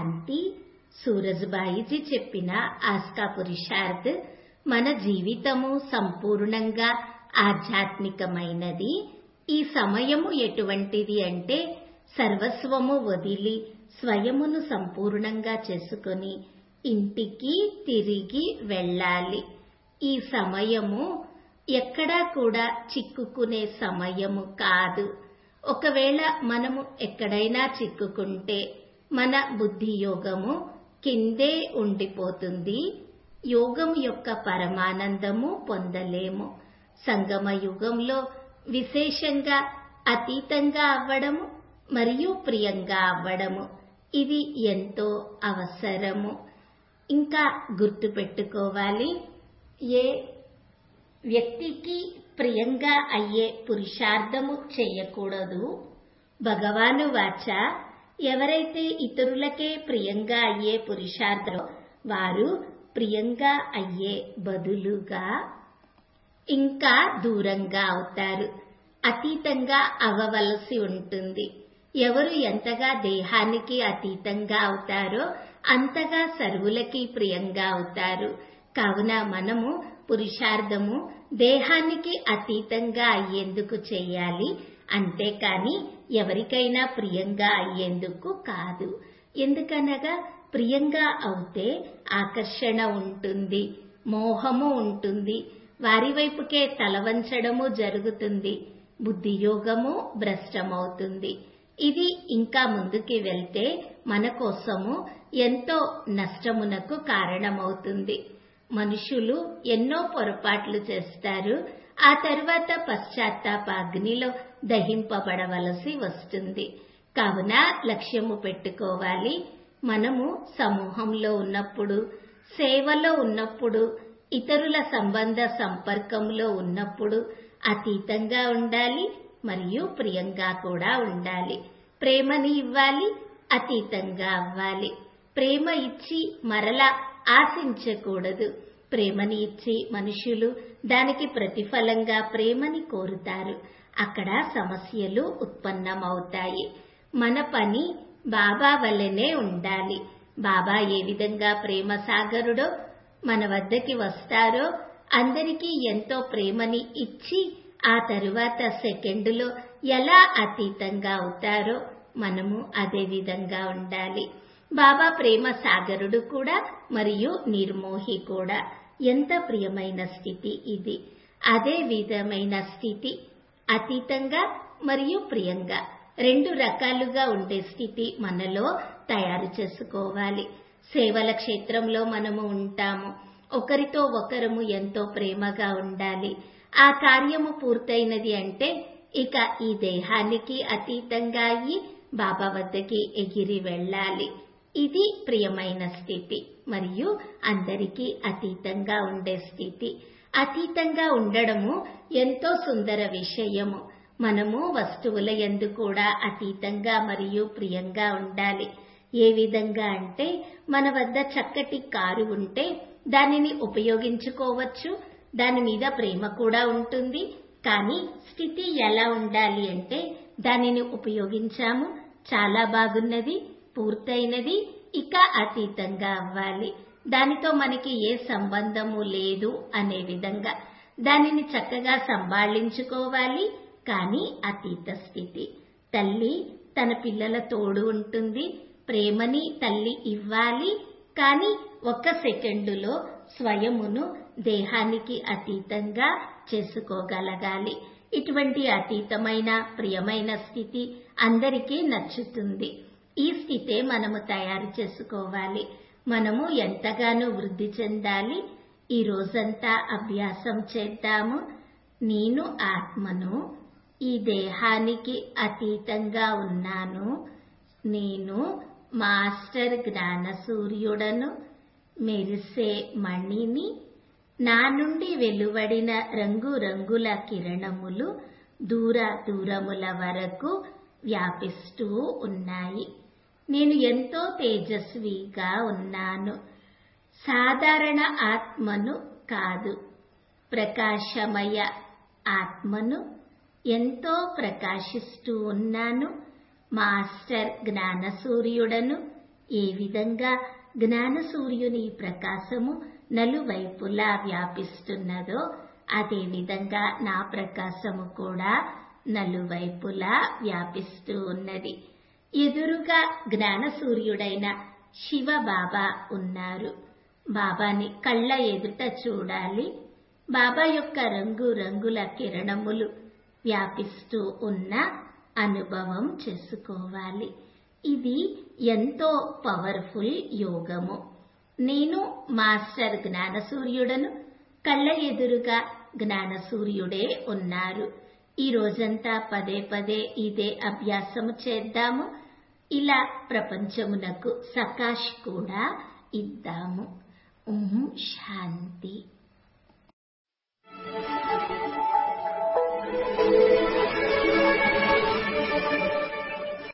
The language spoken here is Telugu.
శాంతి సూరజ్బాయిజీ చెప్పిన ఆస్కా పురుషార్థ్ మన జీవితము సంపూర్ణంగా ఆధ్యాత్మికమైనది ఈ సమయము ఎటువంటిది అంటే సర్వస్వము వదిలి స్వయమును సంపూర్ణంగా చేసుకొని ఇంటికి తిరిగి వెళ్ళాలి ఈ సమయము ఎక్కడా కూడా చిక్కుకునే సమయము కాదు ఒకవేళ మనము ఎక్కడైనా చిక్కుకుంటే మన బుద్ధి యోగము కిందే ఉండిపోతుంది యోగం యొక్క పరమానందము పొందలేము సంగమ యుగంలో విశేషంగా అతీతంగా అవ్వడము మరియు ప్రియంగా అవ్వడము ఇది ఎంతో అవసరము ఇంకా గుర్తుపెట్టుకోవాలి ఏ వ్యక్తికి ప్రియంగా అయ్యే పురుషార్థము చేయకూడదు భగవాను వాచ ఎవరైతే ఇతరులకే ప్రియంగా అయ్యే పురుషార్థం వారు ప్రియంగా అయ్యే బదులుగా ఇంకా దూరంగా అవుతారు అతీతంగా అవ్వవలసి ఉంటుంది ఎవరు ఎంతగా దేహానికి అతీతంగా అవుతారో అంతగా సర్వులకి ప్రియంగా అవుతారు కావున మనము పురుషార్థము దేహానికి అతీతంగా అయ్యేందుకు చేయాలి అంతేకాని ఎవరికైనా ప్రియంగా అయ్యేందుకు కాదు ఎందుకనగా ప్రియంగా అవుతే ఆకర్షణ ఉంటుంది మోహము ఉంటుంది వారి వైపుకే తలవంచడము జరుగుతుంది బుద్ధియోగము భ్రష్టమవుతుంది ఇది ఇంకా ముందుకి వెళ్తే మన కోసము ఎంతో నష్టమునకు కారణమవుతుంది మనుషులు ఎన్నో పొరపాట్లు చేస్తారు ఆ తర్వాత పశ్చాత్తాప అగ్నిలో దహింపబడవలసి వస్తుంది కావున లక్ష్యము పెట్టుకోవాలి మనము సమూహంలో ఉన్నప్పుడు సేవలో ఉన్నప్పుడు ఇతరుల సంబంధ సంపర్కంలో ఉన్నప్పుడు అతీతంగా ఉండాలి మరియు ప్రియంగా కూడా ఉండాలి ప్రేమని ఇవ్వాలి అతీతంగా అవ్వాలి ప్రేమ ఇచ్చి మరలా ఆశించకూడదు ప్రేమని ఇచ్చి మనుషులు దానికి ప్రతిఫలంగా ప్రేమని కోరుతారు అక్కడ సమస్యలు ఉత్పన్నమవుతాయి మన పని బాబా వల్లనే ఉండాలి బాబా ఏ విధంగా ప్రేమ సాగరుడో మన వద్దకి వస్తారో అందరికీ ఎంతో ప్రేమని ఇచ్చి ఆ తరువాత సెకండులో ఎలా అతీతంగా అవుతారో మనము అదే విధంగా ఉండాలి బాబా ప్రేమ సాగరుడు కూడా మరియు నిర్మోహి కూడా ఎంత ప్రియమైన స్థితి ఇది అదే విధమైన స్థితి అతీతంగా మరియు ప్రియంగా రెండు రకాలుగా ఉండే స్థితి మనలో తయారు చేసుకోవాలి సేవల క్షేత్రంలో మనము ఉంటాము ఒకరితో ఒకరము ఎంతో ప్రేమగా ఉండాలి ఆ కార్యము పూర్తయినది అంటే ఇక ఈ దేహానికి అతీతంగా అయ్యి బాబా వద్దకి ఎగిరి వెళ్ళాలి ఇది ప్రియమైన స్థితి మరియు అందరికీ అతీతంగా ఉండే స్థితి అతీతంగా ఉండడము ఎంతో సుందర విషయము మనము వస్తువుల ఎందు కూడా అతీతంగా మరియు ప్రియంగా ఉండాలి ఏ విధంగా అంటే మన వద్ద చక్కటి కారు ఉంటే దానిని ఉపయోగించుకోవచ్చు దాని మీద ప్రేమ కూడా ఉంటుంది కానీ స్థితి ఎలా ఉండాలి అంటే దానిని ఉపయోగించాము చాలా బాగున్నది పూర్తయినది ఇక అతీతంగా అవ్వాలి దానితో మనకి ఏ సంబంధము లేదు అనే విధంగా దానిని చక్కగా సంభాళించుకోవాలి కానీ అతీత స్థితి తల్లి తన పిల్లల తోడు ఉంటుంది ప్రేమని తల్లి ఇవ్వాలి కానీ ఒక్క సెకండులో స్వయమును దేహానికి అతీతంగా చేసుకోగలగాలి ఇటువంటి అతీతమైన ప్రియమైన స్థితి అందరికీ నచ్చుతుంది ఈ స్థితే మనము తయారు చేసుకోవాలి మనము ఎంతగానో వృద్ధి చెందాలి ఈ రోజంతా అభ్యాసం చేద్దాము నేను ఆత్మను ఈ దేహానికి అతీతంగా ఉన్నాను నేను మాస్టర్ జ్ఞాన సూర్యుడను మెరిసే మణిని నా నుండి వెలువడిన రంగురంగుల కిరణములు దూర దూరముల వరకు వ్యాపిస్తూ ఉన్నాయి నేను ఎంతో తేజస్విగా ఉన్నాను సాధారణ ఆత్మను కాదు ప్రకాశమయ ఆత్మను ఎంతో ప్రకాశిస్తూ ఉన్నాను మాస్టర్ జ్ఞాన సూర్యుడను ఏ విధంగా జ్ఞాన సూర్యుని ప్రకాశము నలువైపులా వ్యాపిస్తున్నదో అదే విధంగా నా ప్రకాశము కూడా నలువైపులా వ్యాపిస్తూ ఉన్నది ఎదురుగా జ్ఞాన సూర్యుడైన శివ బాబా ఉన్నారు బాబాని కళ్ళ ఎదుట చూడాలి బాబా యొక్క రంగు రంగుల కిరణములు వ్యాపిస్తూ ఉన్న అనుభవం చేసుకోవాలి ఇది ఎంతో పవర్ఫుల్ యోగము నేను మాస్టర్ జ్ఞానసూర్యుడను కళ్ళ ఎదురుగా జ్ఞానసూర్యుడే ఉన్నారు ఈ రోజంతా పదే పదే ఇదే అభ్యాసము చేద్దాము ఇలా ప్రపంచమునకు సకాష్ కూడా ఇద్దాము ఓం శాంతి